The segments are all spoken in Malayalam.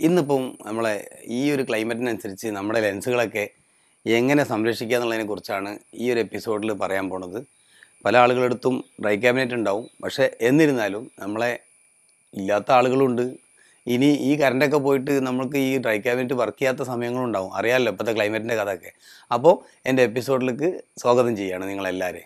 ഇന്നിപ്പം നമ്മളെ ഈ ഒരു ക്ലൈമറ്റിനനുസരിച്ച് നമ്മുടെ ലെൻസുകളൊക്കെ എങ്ങനെ സംരക്ഷിക്കുക എന്നുള്ളതിനെ കുറിച്ചാണ് ഈ ഒരു എപ്പിസോഡിൽ പറയാൻ പോണത് പല ആളുകളടുത്തും ഡ്രൈ ക്യാബിനറ്റ് ഉണ്ടാവും പക്ഷേ എന്നിരുന്നാലും നമ്മളെ ഇല്ലാത്ത ആളുകളുണ്ട് ഇനി ഈ കറണ്ടൊക്കെ പോയിട്ട് നമുക്ക് ഈ ഡ്രൈ ക്യാബിനറ്റ് വർക്ക് ചെയ്യാത്ത സമയങ്ങളും ഉണ്ടാവും അറിയാമല്ലോ ഇപ്പോഴത്തെ ക്ലൈമറ്റിൻ്റെ കഥയൊക്കെ അപ്പോൾ എൻ്റെ എപ്പിസോഡിലേക്ക് സ്വാഗതം ചെയ്യുകയാണ് നിങ്ങളെല്ലാവരെയും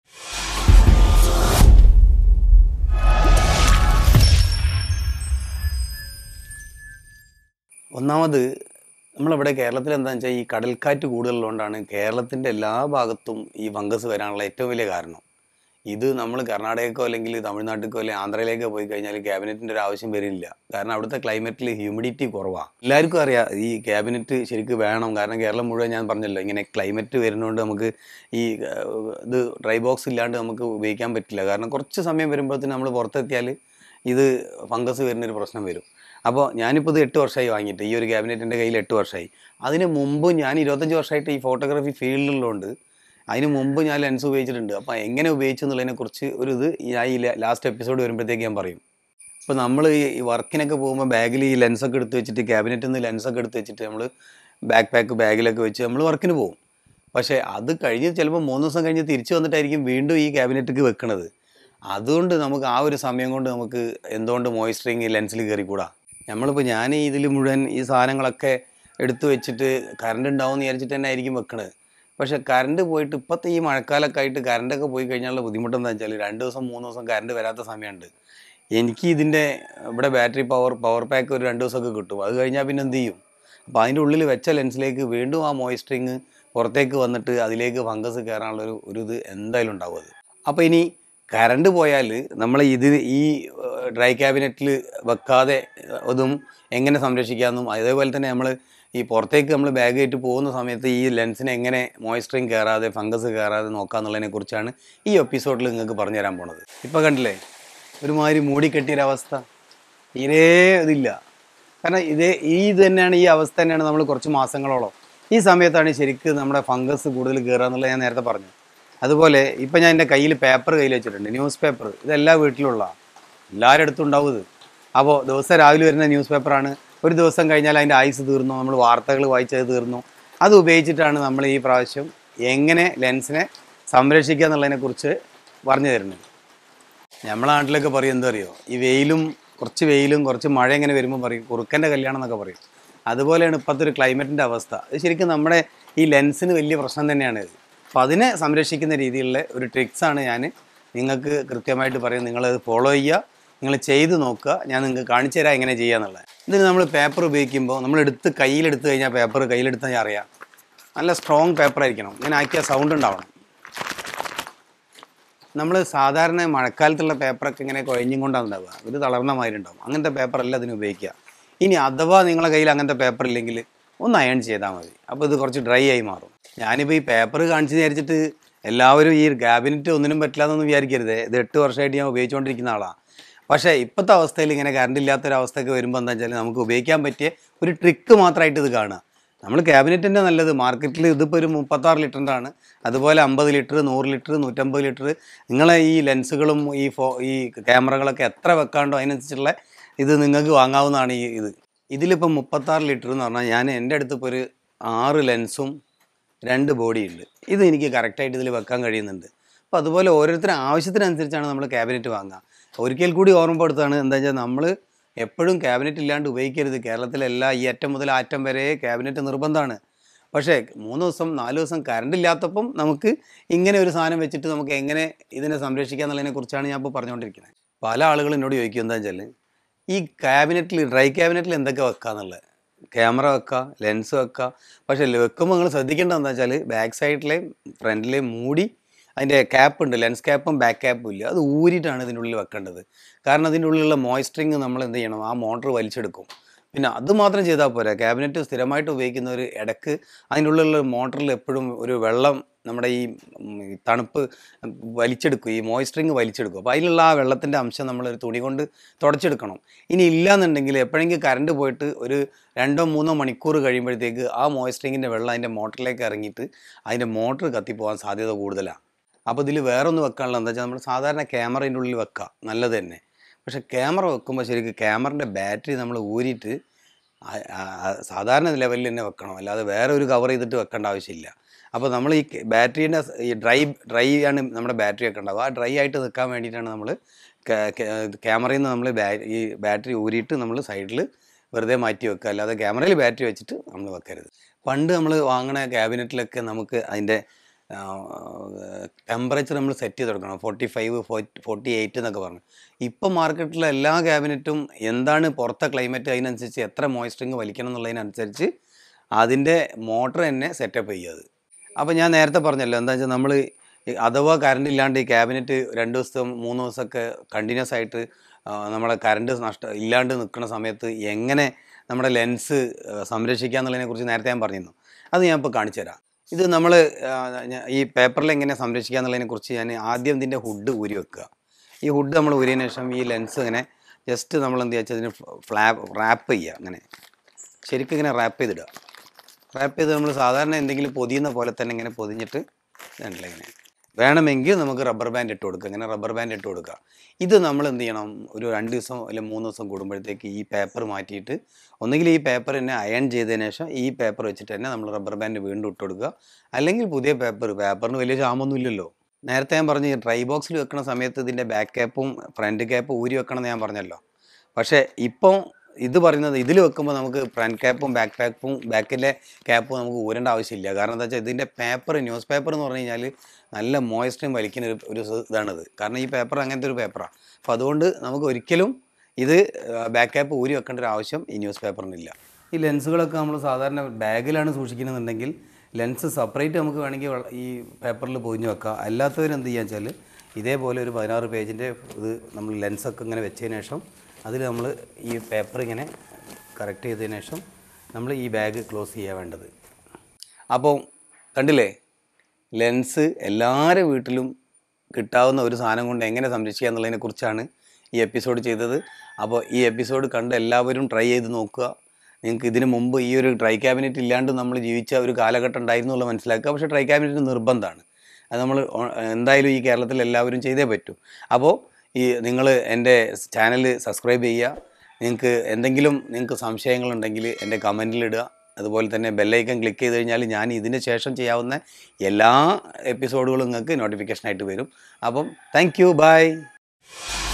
ഒന്നാമത് നമ്മളിവിടെ കേരളത്തിൽ എന്താണെന്ന് വെച്ചാൽ ഈ കടൽക്കാറ്റ് കൂടുതലുള്ളതുകൊണ്ടാണ് കേരളത്തിൻ്റെ എല്ലാ ഭാഗത്തും ഈ ഫംഗസ് വരാനുള്ള ഏറ്റവും വലിയ കാരണം ഇത് നമ്മൾ കർണാടകക്കോ അല്ലെങ്കിൽ തമിഴ്നാട്ടിലേക്കോ അല്ലെങ്കിൽ ആന്ധ്രയിലേക്കോ പോയി കഴിഞ്ഞാൽ ക്യാബിനറ്റിൻ്റെ ഒരു ആവശ്യം വരില്ല കാരണം അവിടുത്തെ ക്ലൈമറ്റിൽ ഹ്യൂമിഡിറ്റി കുറവാണ് എല്ലാവർക്കും അറിയാം ഈ ക്യാബിനറ്റ് ശരിക്കും വേണം കാരണം കേരളം മുഴുവൻ ഞാൻ പറഞ്ഞല്ലോ ഇങ്ങനെ ക്ലൈമറ്റ് വരുന്നതുകൊണ്ട് നമുക്ക് ഈ ഏഹ്, ഇത് ഡ്രൈ ബോക്സ് ഇല്ലാണ്ട് നമുക്ക് ഉപയോഗിക്കാൻ പറ്റില്ല കാരണം കുറച്ച് സമയം വരുമ്പോഴത്തേന് നമ്മൾ പുറത്തെത്തിയാൽ ഇത് ഫംഗസ് വരുന്നൊരു പ്രശ്നം വരും അപ്പോൾ ഞാനിപ്പോൾ ഇത് എട്ട് വർഷമായി വാങ്ങിയിട്ട് ഈ ഒരു ക്യാബിനറ്റ് എൻ്റെ കയ്യിൽ എട്ട് വർഷമായി അതിന് മുമ്പ് ഞാൻ ഇരുപത്തഞ്ച് വർഷമായിട്ട് ഈ ഫോട്ടോഗ്രാഫി ഫീൽഡിലുള്ളതുകൊണ്ട് അതിന് മുമ്പ് ഞാൻ ലെൻസ് ഉപയോഗിച്ചിട്ടുണ്ട് അപ്പോൾ എങ്ങനെ ഉപയോഗിച്ചു എന്നുള്ളതിനെ കുറിച്ച് ഒരു ഇത് ഞാൻ ഈ ലാസ്റ്റ് എപ്പിസോഡ് വരുമ്പോഴത്തേക്ക് ഞാൻ പറയും ഇപ്പോൾ നമ്മൾ ഈ വർക്കിനൊക്കെ പോകുമ്പോൾ ബാഗിൽ ഈ ലെൻസൊക്കെ എടുത്ത് വെച്ചിട്ട് ക്യാബിനറ്റിൽ നിന്ന് ലെൻസൊക്കെ എടുത്ത് വെച്ചിട്ട് നമ്മൾ ബാക്ക് പാക്ക് ബാഗിലൊക്കെ വെച്ച് നമ്മൾ വർക്കിന് പോകും പക്ഷേ അത് കഴിഞ്ഞ് ചിലപ്പോൾ മൂന്ന് ദിവസം കഴിഞ്ഞ് തിരിച്ചു വന്നിട്ടായിരിക്കും വീണ്ടും ഈ ക്യാബിനറ്റിക്ക് വെക്കണത് അതുകൊണ്ട് നമുക്ക് ആ ഒരു സമയം കൊണ്ട് നമുക്ക് എന്തുകൊണ്ട് മോയ്സ്ചറിങ് ലെൻസിൽ കയറിക്കൂടാ നമ്മളിപ്പോൾ ഞാൻ ഇതിൽ മുഴുവൻ ഈ സാധനങ്ങളൊക്കെ എടുത്തു വെച്ചിട്ട് കറണ്ട് ഉണ്ടാവും എന്ന് വിചാരിച്ചിട്ട് തന്നെ ആയിരിക്കും വെക്കണത് പക്ഷേ കറണ്ട് പോയിട്ട് ഇപ്പോഴത്തെ ഈ മഴക്കാലമൊക്കെ ആയിട്ട് കറണ്ടൊക്കെ പോയി കഴിഞ്ഞാലുള്ള ബുദ്ധിമുട്ട് എന്താ വെച്ചാൽ രണ്ട് ദിവസം മൂന്ന് ദിവസം കറണ്ട് വരാത്ത സമയമുണ്ട് എനിക്ക് ഇതിൻ്റെ ഇവിടെ ബാറ്ററി പവർ പവർ പാക്ക് ഒരു രണ്ട് ദിവസമൊക്കെ കിട്ടും അത് കഴിഞ്ഞാൽ പിന്നെ എന്ത് ചെയ്യും അപ്പോൾ അതിൻ്റെ ഉള്ളിൽ വെച്ച ലെൻസിലേക്ക് വീണ്ടും ആ മോയ്സ്ചറിങ് പുറത്തേക്ക് വന്നിട്ട് അതിലേക്ക് ഫംഗസ് കയറാനുള്ളൊരു ഒരു ഇത് എന്തായാലും ഉണ്ടാവും അത് അപ്പോൾ ഇനി കറണ്ട് പോയാൽ നമ്മൾ ഇത് ഈ ഡ്രൈ ക്യാബിനറ്റിൽ വെക്കാതെ അതും എങ്ങനെ സംരക്ഷിക്കാമെന്നും അതേപോലെ തന്നെ നമ്മൾ ഈ പുറത്തേക്ക് നമ്മൾ ബാഗ് ആയിട്ട് പോകുന്ന സമയത്ത് ഈ ലെൻസിനെ എങ്ങനെ മോയ്സ്ചറിങ് കയറാതെ ഫംഗസ് കയറാതെ നോക്കാന്നുള്ളതിനെ കുറിച്ചാണ് ഈ എപ്പിസോഡിൽ നിങ്ങൾക്ക് പറഞ്ഞു തരാൻ പോണത് ഇപ്പോൾ കണ്ടില്ലേ ഒരുമാതിരി മൂടിക്കെട്ടിയൊരവസ്ഥ തീരെ ഇതില്ല കാരണം ഇതേ ഈ ഇത് തന്നെയാണ് ഈ അവസ്ഥ തന്നെയാണ് നമ്മൾ കുറച്ച് മാസങ്ങളോളം ഈ സമയത്താണ് ശരിക്കും നമ്മുടെ ഫംഗസ് കൂടുതൽ കയറുക എന്നുള്ളത് ഞാൻ നേരത്തെ പറഞ്ഞു അതുപോലെ ഇപ്പം ഞാൻ എൻ്റെ കയ്യിൽ പേപ്പർ കയ്യിൽ വെച്ചിട്ടുണ്ട് ന്യൂസ് പേപ്പർ ഇതെല്ലാ വീട്ടിലുള്ള എല്ലാവരുടെ അടുത്തും ഉണ്ടാവും ഇത് അപ്പോൾ ദിവസം രാവിലെ വരുന്ന ന്യൂസ് പേപ്പറാണ് ഒരു ദിവസം കഴിഞ്ഞാൽ അതിൻ്റെ ആയുസ് തീർന്നു നമ്മൾ വാർത്തകൾ വായിച്ചത് തീർന്നു അത് ഉപയോഗിച്ചിട്ടാണ് നമ്മൾ ഈ പ്രാവശ്യം എങ്ങനെ ലെൻസിനെ സംരക്ഷിക്കുക എന്നുള്ളതിനെക്കുറിച്ച് പറഞ്ഞു തരുന്നത് നമ്മളെ നാട്ടിലൊക്കെ പറയും എന്താ അറിയോ ഈ വെയിലും കുറച്ച് വെയിലും കുറച്ച് മഴ ഇങ്ങനെ വരുമ്പോൾ പറയും കുറുക്കൻ്റെ കല്യാണം എന്നൊക്കെ പറയും അതുപോലെയാണ് ഇപ്പോഴത്തെ ഒരു ക്ലൈമറ്റിൻ്റെ അവസ്ഥ അത് ശരിക്കും നമ്മുടെ ഈ ലെൻസിന് വലിയ പ്രശ്നം തന്നെയാണ് ഇത് അപ്പോൾ അതിനെ സംരക്ഷിക്കുന്ന രീതിയിലുള്ള ഒരു ട്രിക്സാണ് ഞാൻ നിങ്ങൾക്ക് കൃത്യമായിട്ട് പറയും നിങ്ങളത് ഫോളോ ചെയ്യുക നിങ്ങൾ ചെയ്ത് നോക്കുക ഞാൻ നിങ്ങൾക്ക് കാണിച്ചു തരാം എങ്ങനെ ചെയ്യുക എന്നുള്ളത് ഇതിന് നമ്മൾ പേപ്പർ ഉപയോഗിക്കുമ്പോൾ നമ്മൾ എടുത്ത് കയ്യിലെടുത്ത് കഴിഞ്ഞാൽ പേപ്പർ കയ്യിലെടുത്താൽ അറിയാം നല്ല സ്ട്രോങ് പേപ്പർ ആയിരിക്കണം ഇങ്ങനെ ആക്കിയ സൗണ്ട് ഉണ്ടാവണം നമ്മൾ സാധാരണ മഴക്കാലത്തുള്ള പേപ്പറൊക്കെ ഇങ്ങനെ കുഴഞ്ഞും കൊണ്ടാണ് ഉണ്ടാവുക ഇത് തളർന്ന മാതിരി ഉണ്ടാവും അങ്ങനത്തെ പേപ്പറല്ല അതിന് ഉപയോഗിക്കുക ഇനി അഥവാ നിങ്ങളെ കയ്യിൽ അങ്ങനത്തെ പേപ്പർ ഇല്ലെങ്കിൽ ഒന്ന് അയൺ ചെയ്താൽ മതി അപ്പോൾ ഇത് കുറച്ച് ഡ്രൈ ആയി മാറും ഞാനിപ്പോൾ ഈ പേപ്പർ കാണിച്ച് വിചാരിച്ചിട്ട് എല്ലാവരും ഈ ക്യാബിനറ്റ് ഒന്നിനും പറ്റില്ല എന്നൊന്നും വിചാരിക്കരുത് ഇത് എട്ട് വർഷമായിട്ട് ഞാൻ ഉപയോഗിച്ചുകൊണ്ടിരിക്കുന്ന ആളാണ് പക്ഷേ ഇപ്പോഴത്തെ അവസ്ഥയിൽ ഇങ്ങനെ കറണ്ട് ഇല്ലാത്തൊരവസ്ഥയൊക്കെ വരുമ്പോൾ എന്താ വെച്ചാൽ നമുക്ക് ഉപയോഗിക്കാൻ പറ്റിയ ഒരു ട്രിക്ക് മാത്രമായിട്ട് ഇത് കാണുക നമ്മൾ ക്യാബിനറ്റിൻ്റെ നല്ലത് മാർക്കറ്റിൽ ഇതിപ്പോൾ ഒരു മുപ്പത്താറ് ലിറ്ററിൻ്റെ ആണ് അതുപോലെ അമ്പത് ലിറ്റർ നൂറ് ലിറ്റർ നൂറ്റമ്പത് ലിറ്റർ നിങ്ങളെ ഈ ലെൻസുകളും ഈ ഫോ ഈ ക്യാമറകളൊക്കെ എത്ര വെക്കാണ്ടോ അതിനനുസരിച്ചുള്ള ഇത് നിങ്ങൾക്ക് വാങ്ങാവുന്നതാണ് ഈ ഇത് ഇതിലിപ്പോൾ മുപ്പത്താറ് ലിറ്റർ എന്ന് പറഞ്ഞാൽ ഞാൻ എൻ്റെ അടുത്ത് ഇപ്പോൾ ഒരു ആറ് ലെൻസും രണ്ട് ബോഡിയുണ്ട് ഇത് എനിക്ക് കറക്റ്റായിട്ട് ഇതിൽ വെക്കാൻ കഴിയുന്നുണ്ട് അപ്പോൾ അതുപോലെ ഓരോരുത്തരുടെ ആവശ്യത്തിനനുസരിച്ചാണ് നമ്മൾ ക്യാബിനറ്റ് വാങ്ങുക ഒരിക്കൽ കൂടി ഓർമ്മപ്പെടുത്താണ് എന്താ വെച്ചാൽ നമ്മൾ എപ്പോഴും ക്യാബിനറ്റ് ഇല്ലാണ്ട് ഉപയോഗിക്കരുത് കേരളത്തിലെല്ലാ ഈ അറ്റം മുതൽ ആ അറ്റം വരെ ക്യാബിനറ്റ് നിർബന്ധമാണ് പക്ഷേ മൂന്ന് ദിവസം നാല് ദിവസം കറണ്ട് ഇല്ലാത്തപ്പം നമുക്ക് ഇങ്ങനെ ഒരു സാധനം വെച്ചിട്ട് നമുക്ക് എങ്ങനെ ഇതിനെ സംരക്ഷിക്കുക എന്നുള്ളതിനെ കുറിച്ചാണ് ഞാൻ ഇപ്പോൾ പറഞ്ഞുകൊണ്ടിരിക്കുന്നത് പല ആളുകളും എന്നോട് ചോദിക്കും എന്താ വെച്ചാൽ ഈ ക്യാബിനറ്റിൽ ഡ്രൈ ക്യാബിനറ്റിൽ എന്തൊക്കെ വെക്കാന്നുള്ളത് ക്യാമറ വെക്കുക ലെൻസ് വെക്കുക പക്ഷേ വെക്കുമ്പോൾ നിങ്ങൾ ശ്രദ്ധിക്കേണ്ടത് എന്താ വെച്ചാൽ ബാക്ക് സൈഡിലെ ഫ്രണ്ടിലെ മൂടി അതിൻ്റെ ക്യാപ്പ് ഉണ്ട് ലെൻസ് ക്യാപ്പും ബാക്ക് ക്യാപ്പും ഇല്ല അത് ഊരിയിട്ടാണ് ഇതിൻ്റെ ഉള്ളിൽ വെക്കേണ്ടത് കാരണം അതിൻ്റെ ഉള്ളിലുള്ള മോയ്സ്ചറിങ് നമ്മൾ എന്ത് ചെയ്യണം ആ മോട്ടർ വലിച്ചെടുക്കും പിന്നെ അത് മാത്രം ചെയ്താൽ പോരാ ക്യാബിനറ്റ് സ്ഥിരമായിട്ട് ഉപയോഗിക്കുന്നവർ ഇടയ്ക്ക് അതിൻ്റെ ഉള്ളിലുള്ള മോട്ടറിൽ എപ്പോഴും ഒരു വെള്ളം നമ്മുടെ ഈ ഉം, ഈ തണുപ്പ് വലിച്ചെടുക്കും ഈ മോയ്സ്ചറിങ് വലിച്ചെടുക്കും അപ്പോൾ അതിലുള്ള ആ വെള്ളത്തിൻ്റെ അംശം നമ്മൾ ഒരു തുണി കൊണ്ട് തുടച്ചെടുക്കണം ഇനി ഇല്ലാന്നുണ്ടെങ്കിൽ എപ്പോഴെങ്കിലും കറണ്ട് പോയിട്ട് ഒരു രണ്ടോ മൂന്നോ മണിക്കൂർ കഴിയുമ്പോഴത്തേക്ക് ആ മോയ്സ്ചറിങ്ങിൻ്റെ വെള്ളം അതിൻ്റെ മോട്ടറിലേക്ക് ഇറങ്ങിയിട്ട് അതിൻ്റെ മോട്ടർ കത്തിപ്പോകാൻ സാധ്യത കൂടുതലാണ് അപ്പോൾ ഇതിൽ വേറെ ഒന്ന് വെക്കാനുള്ള എന്താ വെച്ചാൽ നമ്മൾ സാധാരണ ക്യാമറേൻ്റെ ഉള്ളിൽ വെക്കാം നല്ലത് തന്നെ പക്ഷേ ക്യാമറ വെക്കുമ്പോൾ ശരിക്കും ക്യാമറൻ്റെ ബാറ്ററി നമ്മൾ ഊരിയിട്ട് ആ- ആ- ആ സാധാരണ ലെവലിൽ തന്നെ വെക്കണം അല്ലാതെ വേറെ ഒരു കവർ ചെയ്തിട്ട് വെക്കേണ്ട ആവശ്യമില്ല അപ്പോൾ നമ്മൾ ഈ ബാറ്ററീൻ്റെ ഈ ഡ്രൈ ഡ്രൈ ആണ് നമ്മുടെ ബാറ്ററി ഒക്കെ ഉണ്ടാവുക ആ ഡ്രൈ ആയിട്ട് നിൽക്കാൻ വേണ്ടിയിട്ടാണ് നമ്മൾ ക്യാമറയിൽ നിന്ന് നമ്മൾ ഈ ബാറ്ററി ഊരിയിട്ട് നമ്മൾ സൈഡിൽ വെറുതെ മാറ്റി വെക്കുക അല്ലാതെ ക്യാമറയിൽ ബാറ്ററി വെച്ചിട്ട് നമ്മൾ വെക്കരുത് പണ്ട് നമ്മൾ വാങ്ങണ ക്യാബിനറ്റിലൊക്കെ നമുക്ക് അതിൻ്റെ ടെമ്പറേച്ചർ നമ്മൾ സെറ്റ് ചെയ്ത് കൊടുക്കണം ഫോർട്ടി ഫൈവ് ഫോർട്ടി എയ്റ്റ് എന്നൊക്കെ പറഞ്ഞു ഇപ്പം മാർക്കറ്റിലെ എല്ലാ ക്യാബിനറ്റും എന്താണ് പുറത്തെ ക്ലൈമറ്റ് അതിനനുസരിച്ച് എത്ര മോയ്സ്ചറിങ് വലിക്കണം എന്നുള്ളതിനനുസരിച്ച് അതിൻ്റെ മോട്ടർ തന്നെ സെറ്റപ്പ് ചെയ്യുന്നത് അപ്പോൾ ഞാൻ നേരത്തെ പറഞ്ഞല്ലോ എന്താ വെച്ചാൽ നമ്മൾ അഥവാ കറണ്ട് ഇല്ലാണ്ട് ഈ ക്യാബിനറ്റ് രണ്ട് ദിവസം മൂന്ന് ദിവസമൊക്കെ കണ്ടിന്യൂസ് ആയിട്ട് ആ, നമ്മളെ കറണ്ട് നഷ്ട ഇല്ലാണ്ട് നിൽക്കുന്ന സമയത്ത് എങ്ങനെ നമ്മുടെ ലെൻസ് സംരക്ഷിക്കുക എന്നുള്ളതിനെ കുറിച്ച് നേരത്തെ ഞാൻ പറഞ്ഞിരുന്നു അത് ഞാൻ ഇപ്പോൾ കാണിച്ചു തരാം ഇത് നമ്മൾ ഈ പേപ്പറിൽ എങ്ങനെ സംരക്ഷിക്കുക എന്നുള്ളതിനെ കുറിച്ച് ഞാൻ ആദ്യം ഇതിൻ്റെ ഹുഡ് ഊരി വെക്കുക ഈ ഹുഡ് നമ്മൾ ഊരിയതിന് ശേഷം ഈ ലെൻസ് ഇങ്ങനെ ജസ്റ്റ് നമ്മൾ എന്ത് വെച്ചാൽ ഇതിന് ഫ്ലാപ്പ് റാപ്പ് ചെയ്യുക അങ്ങനെ ശരിക്കും ഇങ്ങനെ റാപ്പ് ചെയ്തിടുക റാപ്പ് ചെയ്ത് നമ്മൾ സാധാരണ എന്തെങ്കിലും പൊതിയുന്ന പോലെ തന്നെ ഇങ്ങനെ പൊതിഞ്ഞിട്ട് ഇതുണ്ടല്ലോ ഇങ്ങനെ വേണമെങ്കിൽ നമുക്ക് റബ്ബർ ബാൻഡ് ഇട്ട് കൊടുക്കുക ഇങ്ങനെ റബ്ബർ ബാൻഡ് ഇട്ട് കൊടുക്കുക ഇത് നമ്മൾ എന്ത് ചെയ്യണം ഒരു രണ്ട് ദിവസം അല്ലെങ്കിൽ മൂന്ന് ദിവസം കൂടുമ്പോഴത്തേക്ക് ഈ പേപ്പർ മാറ്റിയിട്ട് ഒന്നുകിൽ ഈ പേപ്പർ തന്നെ അയൺ ചെയ്തതിന് ശേഷം ഈ പേപ്പർ വെച്ചിട്ട് തന്നെ നമ്മൾ റബ്ബർ ബാൻഡ് വീണ്ടും ഇട്ട് കൊടുക്കുക അല്ലെങ്കിൽ പുതിയ പേപ്പർ പേപ്പറിന് വലിയ ക്ഷാമൊന്നും ഇല്ലല്ലോ നേരത്തെ ഞാൻ പറഞ്ഞു ഡ്രൈ ബോക്സിൽ വെക്കുന്ന സമയത്ത് ഇതിൻ്റെ ബാക്ക് ക്യാപ്പും ഫ്രണ്ട് ക്യാപ്പും ഊരി വെക്കണം എന്ന് ഞാൻ പറഞ്ഞല്ലോ പക്ഷേ ഇപ്പം ഇത് പറയുന്നത് ഇതിൽ വെക്കുമ്പോൾ നമുക്ക് ഫ്രണ്ട് ക്യാപ്പും ബാക്ക് പാക്കും ബാക്കിലെ ക്യാപ്പും നമുക്ക് ഊരേണ്ട ആവശ്യമില്ല കാരണം എന്താ വെച്ചാൽ ഇതിൻ്റെ പേപ്പർ ന്യൂസ് പേപ്പർ എന്ന് പറഞ്ഞു കഴിഞ്ഞാൽ നല്ല മോയ്സ്റ്റും വലിക്കുന്ന ഒരു ഒരു സ- ഇതാണിത് കാരണം ഈ പേപ്പർ അങ്ങനത്തെ ഒരു പേപ്പറാണ് അപ്പോൾ അതുകൊണ്ട് നമുക്ക് ഒരിക്കലും ഇത് ബാക്ക് ക്യാപ്പ് ഊരി വെക്കേണ്ട ഒരു ആവശ്യം ഈ ന്യൂസ് പേപ്പറിനില്ല ഈ ലെൻസുകളൊക്കെ നമ്മൾ സാധാരണ ബാഗിലാണ് സൂക്ഷിക്കുന്നതെന്നുണ്ടെങ്കിൽ ലെൻസ് സെപ്പറേറ്റ് നമുക്ക് വേണമെങ്കിൽ വെള്ള- ഈ പേപ്പറിൽ പൊതിഞ്ഞ് വെക്കാം അല്ലാത്തവരെന്ത് ചെയ്യുക വെച്ചാൽ ഇതേപോലെ ഒരു പതിനാറ് പേജിൻ്റെ ഇത് നമ്മൾ ലെൻസൊക്കെ ഇങ്ങനെ വെച്ചതിന് ശേഷം അതിൽ നമ്മൾ ഈ പേപ്പർ ഇങ്ങനെ കറക്റ്റ് ചെയ്തതിന് ശേഷം നമ്മൾ ഈ ബാഗ് ക്ലോസ് ചെയ്യാൻ വേണ്ടത് അപ്പോൾ കണ്ടില്ലേ ലെൻസ് എല്ലാവരുടെ വീട്ടിലും കിട്ടാവുന്ന ഒരു സാധനം കൊണ്ട് എങ്ങനെ സംരക്ഷിക്കുക എന്നുള്ളതിനെ കുറിച്ചാണ് ഈ എപ്പിസോഡ് ചെയ്തത് അപ്പോൾ ഈ എപ്പിസോഡ് കണ്ട് എല്ലാവരും ട്രൈ ചെയ്ത് നോക്കുക നിങ്ങൾക്ക് ഇതിന് മുമ്പ് ഈ ഒരു ട്രൈ ക്യാബിനറ്റ് ഇല്ലാണ്ട് നമ്മൾ ജീവിച്ച ഒരു കാലഘട്ടം ഉണ്ടായിരുന്നു എന്നുള്ളത് മനസ്സിലാക്കുക പക്ഷേ ട്രൈ ക്യാബിനറ്റ് നിർബന്ധമാണ് അത് നമ്മൾ ഓ- എന്തായാലും ഈ കേരളത്തിൽ എല്ലാവരും ചെയ്തേ പറ്റൂ അപ്പോൾ ഈ നിങ്ങൾ എൻ്റെ ചാനൽ സബ്സ്ക്രൈബ് ചെയ്യുക നിങ്ങൾക്ക് എന്തെങ്കിലും നിങ്ങൾക്ക് സംശയങ്ങളുണ്ടെങ്കിൽ എൻ്റെ കമൻറ്റിലിടുക അതുപോലെ തന്നെ ബെല്ലൈക്കൺ ക്ലിക്ക് ചെയ്ത് കഴിഞ്ഞാൽ ഞാൻ ഇതിന് ശേഷം ചെയ്യാവുന്ന എല്ലാ എപ്പിസോഡുകളും നിങ്ങൾക്ക് നോട്ടിഫിക്കേഷനായിട്ട് വരും അപ്പം താങ്ക് യു ബൈ